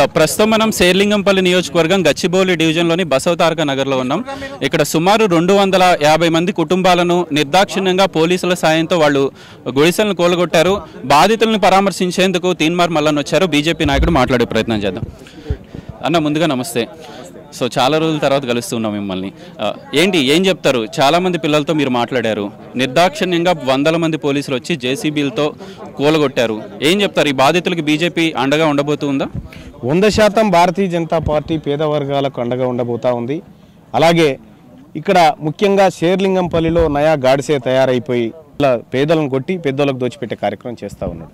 ప్రస్తుతం మనం శేర్లింగంపల్లి నియోజకవర్గం గచ్చిబౌలి డివిజన్లోని బసవతారక నగర్లో ఉన్నాం ఇక్కడ సుమారు రెండు వందల యాభై మంది కుటుంబాలను నిర్దాక్షిణ్యంగా పోలీసుల సాయంతో వాళ్ళు గుడిసెలను కూలగొట్టారు బాధితులను పరామర్శించేందుకు తీన్మార్ మల్లన్ వచ్చారు బీజేపీ నాయకుడు మాట్లాడే ప్రయత్నం చేద్దాం అన్న ముందుగా నమస్తే సో చాలా రోజుల తర్వాత కలుస్తున్నాం మిమ్మల్ని ఆ, ఏంటి ఏం చెప్తారు చాలా మంది పిల్లలతో మీరు మాట్లాడారు నిర్దాక్షిణ్యంగా వందల మంది పోలీసులు వచ్చి జేసీబీలతో కూలగొట్టారు ఏం చెప్తారు ఈ బాధితులకి బీజేపీ అండగా ఉండబోతుందా వంద శాతం భారతీయ జనతా పార్టీ పేద వర్గాలకు అండగా ఉండబోతా ఉంది అలాగే ఇక్కడ ముఖ్యంగా షేర్లింగంపల్లిలో నయా గాడిసే తయారైపోయి ఇలా పేదలను కొట్టి పెద్దోళ్ళకు దోచిపెట్టే కార్యక్రమం చేస్తూ ఉన్నాడు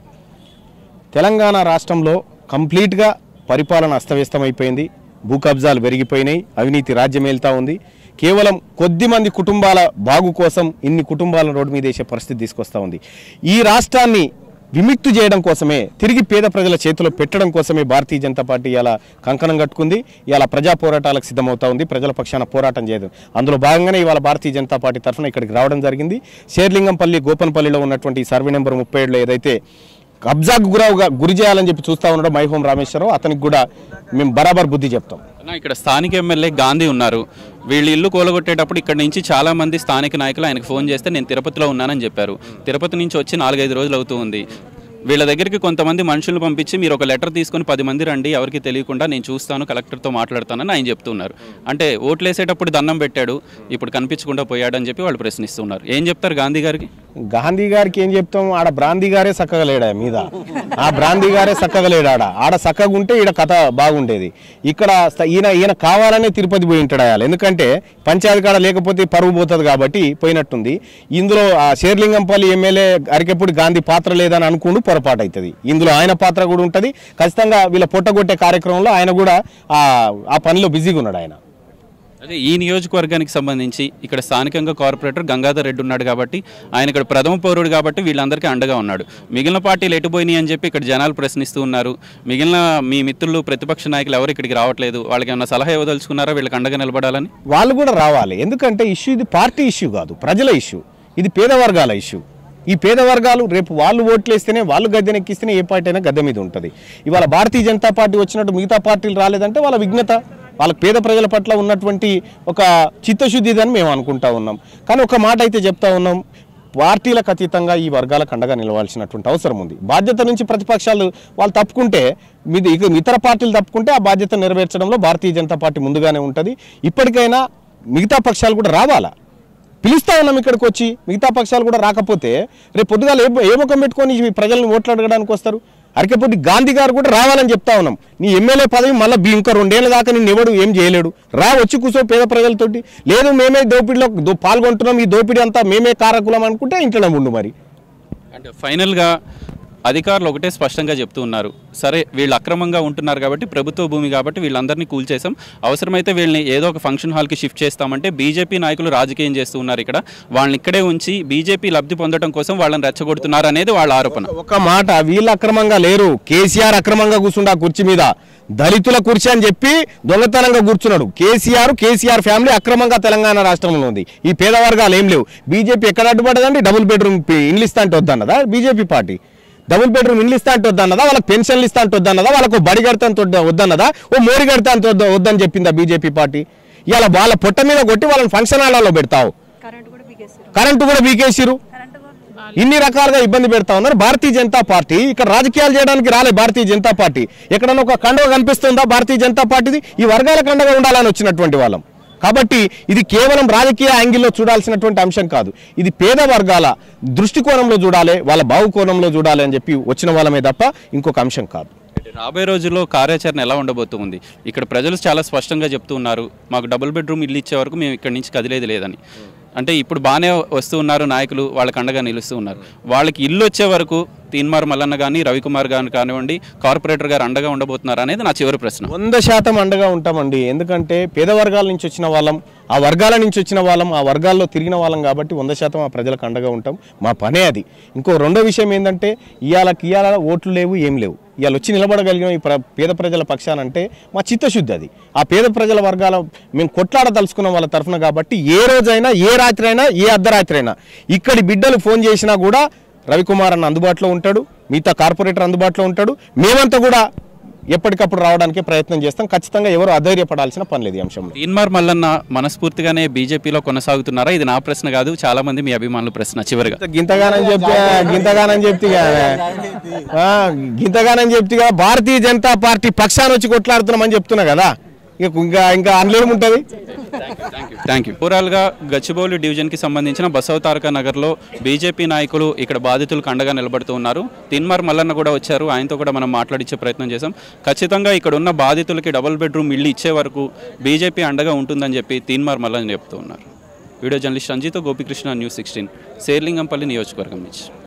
తెలంగాణ రాష్ట్రంలో కంప్లీట్గా పరిపాలన అస్తవ్యస్తమైపోయింది భూ కబ్జాలు పెరిగిపోయినాయి అవినీతి రాజ్యం వెళ్తా ఉంది కేవలం కొద్ది మంది కుటుంబాల బాగు కోసం ఇన్ని కుటుంబాలను రోడ్డు మీద వేసే పరిస్థితి తీసుకొస్తా ఉంది ఈ రాష్ట్రాన్ని విముక్తి చేయడం కోసమే తిరిగి పేద ప్రజల చేతిలో పెట్టడం కోసమే భారతీయ జనతా పార్టీ ఇలా కంకణం కట్టుకుంది ఇలా ప్రజా పోరాటాలకు సిద్ధమవుతా ఉంది ప్రజల పక్షాన పోరాటం చేయదు అందులో భాగంగానే ఇవాళ భారతీయ జనతా పార్టీ తరఫున ఇక్కడికి రావడం జరిగింది షేర్లింగంపల్లి గోపన్పల్లిలో ఉన్నటువంటి ఈ సర్వే నెంబర్ ముప్పై ఏడులో ఏదైతే కబ్జాకు గురవుగా గురి చేయాలని చెప్పి చూస్తా ఉన్నాడు మైహోం రామేశ్వరరావు అతనికి కూడా మేము బరాబర్ బుద్ధి చెప్తాం అన్న, ఇక్కడ స్థానిక ఎమ్మెల్యే గాంధీ ఉన్నారు వీళ్ళు ఇల్లు కూలగొట్టేటప్పుడు ఇక్కడ నుంచి చాలా మంది స్థానిక నాయకులు ఆయనకు ఫోన్ చేస్తే నేను తిరుపతిలో ఉన్నానని చెప్పారు తిరుపతి నుంచి వచ్చి నాలుగైదు రోజులు అవుతూ ఉంది వీళ్ళ దగ్గరికి కొంతమంది మనుషులను పంపించి మీరు ఒక లెటర్ తీసుకొని పది మంది రండి ఎవరికి తెలియకుండా నేను చూస్తాను కలెక్టర్తో మాట్లాడతానని ఆయన చెప్తున్నారు అంటే ఓట్లు వేసేటప్పుడు దండం పెట్టాడు ఇప్పుడు కనిపించకుండా పోయాడని చెప్పి వాళ్ళు ప్రశ్నిస్తున్నారు ఏం చెప్తారు గాంధీ గారికి గాంధీ గారికి ఏం చెప్తాం ఆడ బ్రాంతి గారే చక్కగా లేడా మీద ఆ బ్రాంతి గారే చక్కగా లేడాడ ఆడ చక్కగా ఉంటే ఈడ కథ బాగుండేది ఇక్కడ స- ఈయన ఈయన కావాలనే తిరుపతి పోయి ఉంటాడు ఆయన. ఎందుకంటే పంచాయతీ కాడ లేకపోతే పరువు పోతుంది కాబట్టి పోయినట్టుంది ఇందులో ఆ షేర్లింగంపల్లి ఎమ్మెల్యే అరికెప్పుడు గాంధీ పాత్ర లేదని అనుకుంటూ పొరపాటు అవుతుంది ఇందులో ఆయన పాత్ర కూడా ఉంటుంది ఖచ్చితంగా వీళ్ళ పొట్టగొట్టే కార్యక్రమంలో ఆయన కూడా ఆ ఆ పనిలో బిజీగా ఉన్నాడు ఆయన అదే ఈ నియోజకవర్గానికి సంబంధించి ఇక్కడ స్థానికంగా కార్పొరేటర్ గంగాధర్ రెడ్డి ఉన్నాడు కాబట్టి ఆయన ఇక్కడ ప్రథమ పౌరుడు కాబట్టి వీళ్ళందరికీ అండగా ఉన్నాడు మిగిలిన పార్టీలు ఎటుపోయినాయి అని చెప్పి ఇక్కడ జనాలు ప్రశ్నిస్తూ ఉన్నారు మిగిలిన మీ మిత్రులు ప్రతిపక్ష నాయకులు ఎవరు ఇక్కడికి రావట్లేదు వాళ్ళకి ఏమైనా సలహా ఇవ్వదలుచుకున్నారా వీళ్ళకి అండగా నిలబడాలని వాళ్ళు కూడా రావాలి ఎందుకంటే ఇష్యూ ఇది పార్టీ ఇష్యూ కాదు ప్రజల ఇష్యూ ఇది పేద వర్గాల ఇష్యూ ఈ పేద వర్గాలు రేపు వాళ్ళు ఓట్లేస్తేనే వాళ్ళు గద్దెనెక్కిస్తేనే ఏ పార్టీ అయినా గద్దె మీద ఉంటుంది ఇవాళ భారతీయ జనతా పార్టీ వచ్చినట్టు మిగతా పార్టీలు రాలేదంటే వాళ్ళ విఘ్నత వాళ్ళ పేద ప్రజల పట్ల ఉన్నటువంటి ఒక చిత్తశుద్ధి అని మేము అనుకుంటా ఉన్నాం కానీ ఒక మాట అయితే చెప్తా ఉన్నాం పార్టీలకు అతీతంగా ఈ వర్గాలకు అండగా నిలవాల్సినటువంటి అవసరం ఉంది బాధ్యత నుంచి ప్రతిపక్షాలు వాళ్ళు తప్పుకుంటే మీది ఇక ఇతర పార్టీలు తప్పుకుంటే ఆ బాధ్యత నెరవేర్చడంలో భారతీయ జనతా పార్టీ ముందుగానే ఉంటుంది ఇప్పటికైనా మిగతా పక్షాలు కూడా రావాలా పిలుస్తా ఉన్నాం ఇక్కడికి వచ్చి మిగతా పక్షాలు కూడా రాకపోతే రేపు పొద్దుగాల ఏ ఏ ముఖం పెట్టుకొని ఈ ప్రజల్ని ఓట్లు అడగడానికి వస్తారు అరకెప్పటి గాంధీ గారు కూడా రావాలని చెప్తా ఉన్నాం నీ ఎమ్మెల్యే పదవి మళ్ళీ ఇంకా రెండేళ్ల దాకా నిన్ను ఎవడు ఏం చేయలేడు రా వచ్చి కూర్చో పేద ప్రజలతోటి లేదు మేమే దోపిడీలో దో- పాల్గొంటున్నాం ఈ దోపిడీ అంతా మేమే కారకులం అనుకుంటే ఇంట్లోనే ఉండు మరి అంటే ఫైనల్గా అధికారులు ఒకటే స్పష్టంగా చెప్తూ ఉన్నారు సరే వీళ్ళు అక్రమంగా ఉంటున్నారు కాబట్టి ప్రభుత్వ భూమి కాబట్టి వీళ్ళందరినీ కూల్చేసాం అవసరమైతే వీళ్ళని ఏదో ఒక ఫంక్షన్ హాల్కి షిఫ్ట్ చేస్తామంటే బీజేపీ నాయకులు రాజకీయం చేస్తూ ఉన్నారు ఇక్కడ వాళ్ళని ఇక్కడే ఉంచి బీజేపీ లబ్ధి పొందడం కోసం వాళ్ళని రెచ్చగొడుతున్నారు అనేది వాళ్ళ ఆరోపణ ఒక మాట వీళ్ళు అక్రమంగా లేరు కేసీఆర్ అక్రమంగా కూర్చుండు ఆ కుర్చీ మీద దళితుల కుర్చీ అని చెప్పి దొంగతనంగా కూర్చున్నాడు కేసీఆర్ కేసీఆర్ ఫ్యామిలీ అక్రమంగా తెలంగాణ రాష్ట్రంలో ఉంది ఈ పేద వర్గాలు ఏం లేవు బీజేపీ ఎక్కడ అడ్డుపడదండి డబుల్ బెడ్రూమ్ పి- ఇండ్లు ఇస్తా అంటే వద్దన్నదా బీజేపీ పార్టీ డబుల్ బెడ్రూమ్ ఇండ్లు ఇస్తా అంటే వద్దన్నదా వాళ్ళకి పెన్షన్లు ఇస్తా అంటే వద్దన్నదా వాళ్ళకు ఓ బడి కడతా అంటే వద్ద- వద్దన్నదా ఓ మోరి కడతా అంటే వద్ద- వద్దని చెప్పిందా బీజేపీ పార్టీ ఇవాళ వాళ్ళ పొట్ట మీద కొట్టి వాళ్ళని ఫంక్షన్ హాల్లో పెడతావు కరెంట్ కూడా బిగేసారు కరెంటు కూడా బీకేసిరు కరెంట్ కూడా ఇన్ని రకాలుగా ఇబ్బంది పెడతా ఉన్నారు భారతీయ జనతా పార్టీ ఇక్కడ రాజకీయాలు చేయడానికి రాలే భారతీయ జనతా పార్టీ ఎక్కడన్నా ఒక కండవ కనిపిస్తుందా భారతీయ జనతా పార్టీది ఈ వర్గాల కండగా ఉండాలని వచ్చినటువంటి వాళ్ళం కాబట్టి ఇది కేవలం రాజకీయ యాంగిల్లో చూడాల్సినటువంటి అంశం కాదు ఇది పేద వర్గాల దృష్టికోణంలో చూడాలి వాళ్ళ బావు కోణంలో చూడాలి అని చెప్పి వచ్చిన వాళ్ళమే తప్ప ఇంకొక అంశం కాదు రాబోయే రోజుల్లో కార్యాచరణ ఎలా ఉండబోతుంది ఇక్కడ ప్రజలు చాలా స్పష్టంగా చెప్తూ ఉన్నారు మాకు డబుల్ బెడ్రూమ్ ఇల్లు ఇచ్చే వరకు మేము ఇక్కడి నుంచి కదిలేది లేదని అంటే ఇప్పుడు బాగానే వస్తూ ఉన్నారు నాయకులు వాళ్ళకి అండగా నిలుస్తూ ఉన్నారు వాళ్ళకి ఇల్లు వచ్చే వరకు తీన్మార్ మల్లన్న కానీ రవికుమార్ గారు కానివ్వండి కార్పొరేటర్ గారు అండగా ఉండబోతున్నారు అనేది నా చివరి ప్రశ్న వంద శాతం అండగా ఉంటామండి ఎందుకంటే పేద వర్గాల నుంచి వచ్చిన వాళ్ళం ఆ వర్గాల నుంచి వచ్చిన వాళ్ళం ఆ వర్గాల్లో తిరిగిన వాళ్ళం కాబట్టి వంద శాతం ఆ ప్రజలకు అండగా ఉంటాం మా పనే అది ఇంకో రెండో విషయం ఏంటంటే ఇవాళకి ఇవాళ ఓట్లు లేవు ఏం లేవు ఇవాళ వచ్చి నిలబడగలిగిన ఈ ప్ర పేద ప్రజల పక్షానంటే మా చిత్తశుద్ధి అది ఆ పేద ప్రజల వర్గాల మేము కొట్లాడదలుచుకున్న వాళ్ళ తరఫున కాబట్టి ఏ రోజైనా ఏ రాత్రి అయినా ఏ అర్ధరాత్రి అయినా ఇక్కడి బిడ్డలు ఫోన్ చేసినా కూడా రవికుమార్ అన్న అందుబాటులో ఉంటాడు మిగతా కార్పొరేటర్ అందుబాటులో ఉంటాడు మేమంతా కూడా ఎప్పటికప్పుడు రావడానికి ప్రయత్నం చేస్తాం ఖచ్చితంగా ఎవరు అధైర్యపడాల్సిన పని లేదు ఈ అంశంలో తీన్మార్ మల్లన్న మనస్ఫూర్తిగానే బీజేపీలో కొనసాగుతున్నారా ఇది నా ప్రశ్న కాదు చాలా మంది మీ అభిమానుల ప్రశ్న చివరిగా గింతగానం చెప్తే గింతగానం చెప్తే గింతగానం చెప్తే భారతీయ జనతా పార్టీ పక్షాన్ని వచ్చి కొట్లాడుతున్నామని చెప్తున్నా కదా ఇక ఇంకా ఇంకా అనలేము ఉంటుంది థ్యాంక్ యూ ఓవరాల్గా గచ్చిబౌలి డివిజన్కి సంబంధించిన బసవతారక నగర్లో బీజేపీ నాయకులు ఇక్కడ బాధితులకు అండగా నిలబడుతూ ఉన్నారు తిన్మార్ మల్లన్న కూడా వచ్చారు ఆయనతో కూడా మనం మాట్లాడించే ప్రయత్నం చేశాం ఖచ్చితంగా ఇక్కడ ఉన్న బాధితులకి డబుల్ బెడ్రూమ్ ఇల్లు ఇచ్చే వరకు బీజేపీ అండగా ఉంటుందని చెప్పి తీన్మార్ మల్లన్న చెప్తూ ఉన్నారు video journalist Ranjith Gopikrishna news sixteen Serilingampally నియోజకవర్గం నుంచి